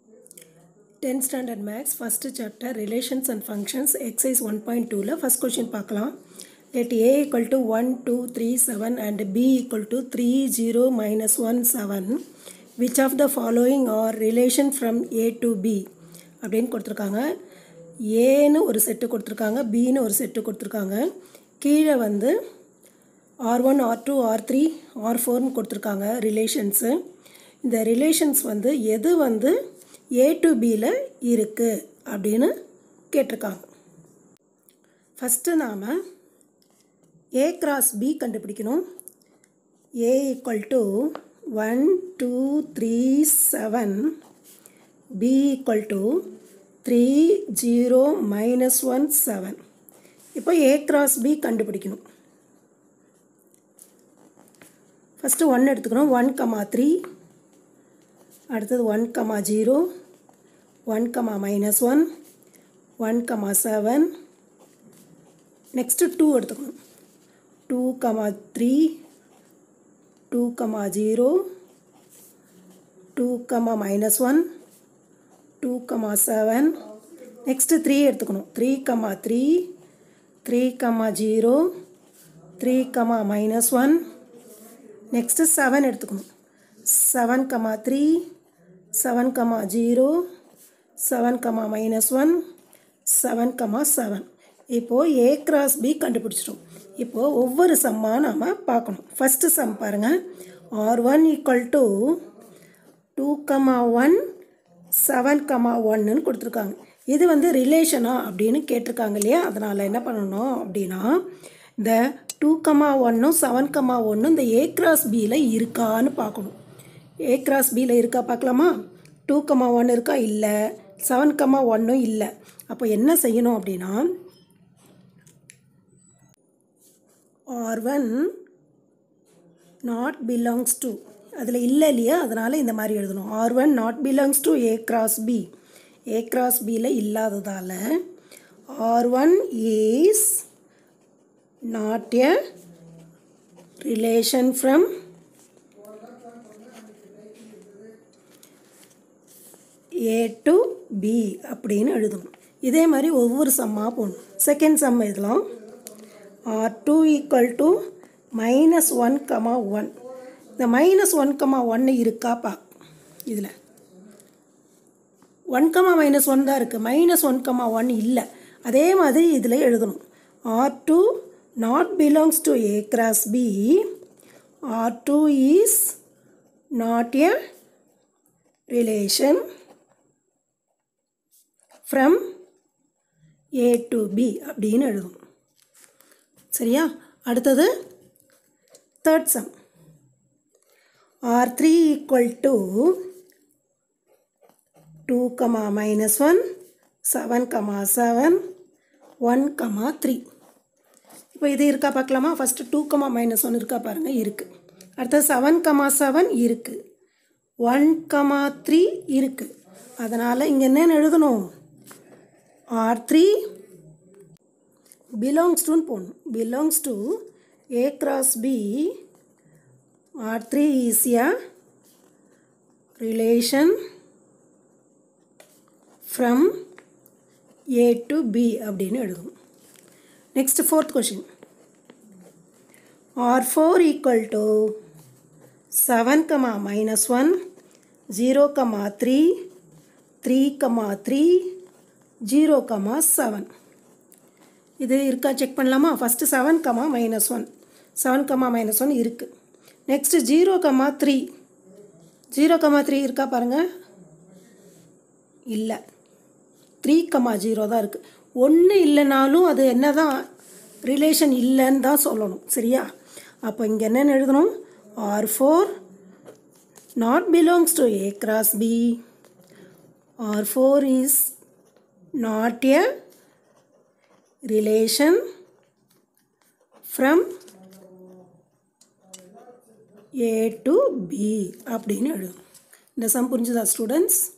10th standard maths first chapter relations and functions exercise 1.2 ல first question பார்க்கலாம் let a equal to 1 2 3 7 and b equal to 3 0 minus 1 7 which of the following are relation from a to b அப்படின்னு கொடுத்துருக்காங்க ஏன்னு ஒரு set கொடுத்துருக்காங்க பின்னு ஒரு set கொடுத்துருக்காங்க கீழே வந்து R one R two R three R ஃபோர்னு கொடுத்துருக்காங்க ரிலேஷன்ஸு இந்த ரிலேஷன்ஸ் வந்து எது வந்து ஏ டு பியில் இருக்குது அப்படின்னு கேட்டிருக்காங்க ஃபஸ்ட்டு நாம் ஏ கிராஸ் பி கண்டுபிடிக்கணும் A equal to one two three seven B equal to three zero minus one seven இப்போ ஏ கிராஸ் பி கண்டுபிடிக்கணும் ஃபஸ்ட்டு ஒன் எடுத்துக்கணும் ஒன் கமா த்ரீ அடுத்தது one comma zero one comma minus one one comma seven next two எடுத்துக்கணும் two comma three two comma zero two comma minus one two comma seven next three எடுத்துக்கணும் three comma three three comma zero three comma minus one next seven எடுத்துக்கணும் seven comma three seven comma zero seven comma minus one seven comma seven இப்போது A cross B கண்டுபிடிச்சிட்டோம் இப்போது ஒவ்வொரு சம்மாக நாம் பார்க்கணும் first sum பாருங்கள் R one equal to two comma one seven comma ஒன்னுன்னு கொடுத்துருக்காங்க இது வந்து ரிலேஷனா அப்படின்னு கேட்டிருக்காங்க இல்லையா அதனால் என்ன பண்ணணும் அப்படின்னா இந்த டூ கமா ஒன்னும் செவன் கமா ஒன்றும் இந்த ஏ கிராஸ் பியில் இருக்கான்னு பார்க்கணும் ஏ கிராஸ் பியில் இருக்கா பார்க்கலாமா டூ கமா ஒன் இருக்கா இல்லை செவன் கமா ஒன்றும் இல்லை அப்போ என்ன செய்யணும் அப்படின்னா R one not belongs to அதில் இல்லை இல்லையா அதனால் இந்த மாதிரி எழுதணும் R one not belongs to A cross B A cross பியில் இல்லாததால் R one is not a relation from A to B அப்படின்னு எழுதணும் இதே மாதிரி ஒவ்வொரு சம்மாக போகணும் செகண்ட் சம் எழுதலாம் R two equal to minus one comma one இந்த மைனஸ் ஒன் கமா ஒன்று இருக்கா பா இதில் ஒன் கமா மைனஸ் ஒன் தான் இருக்குது மைனஸ் ஒன் கமா ஒன் இல்லை அதே மாதிரி இதில் எழுதணும் R two not belongs to A cross B R two is not a relation from A to B அப்படின்னு எழுதணும் சரியா அடுத்தது third sum R three equal to two comma minus one seven comma seven one comma three இப்போ இது இருக்கா பார்க்கலாமா first two comma minus one இருக்கா பாருங்கள் இருக்குது அடுத்தது செவன் கமா செவன் இருக்குது ஒன் கமா த்ரீ இருக்குது அதனால் இங்கே என்னென்னு எழுதணும் ஆர் த்ரீ பிலாங்ஸ் டுன்னு போடணும் belongs to A cross B R three is a relation from A to B அப்படின்னு எழுதணும் next fourth question R four equal to seven comma minus one zero comma three three comma three zero comma seven இது இருக்கா check பண்ணலாமா first seven comma minus one seven comma minus one இருக்குது next zero comma three zero comma three இருக்கா பாருங்கள் இல்லை three comma zero தான் இருக்குது ஒன்று இல்லைனாலும் அது என்ன தான் ரிலேஷன் இல்லைன்னு தான் சொல்லணும் சரியா அப்போ இங்கே என்னென்னு எழுதணும் R four not belongs to A cross B R four is not a relation from A to B அப்படின்னு எழுதணும் இந்த சம் புரிஞ்சுதா ஸ்டூடெண்ட்ஸ்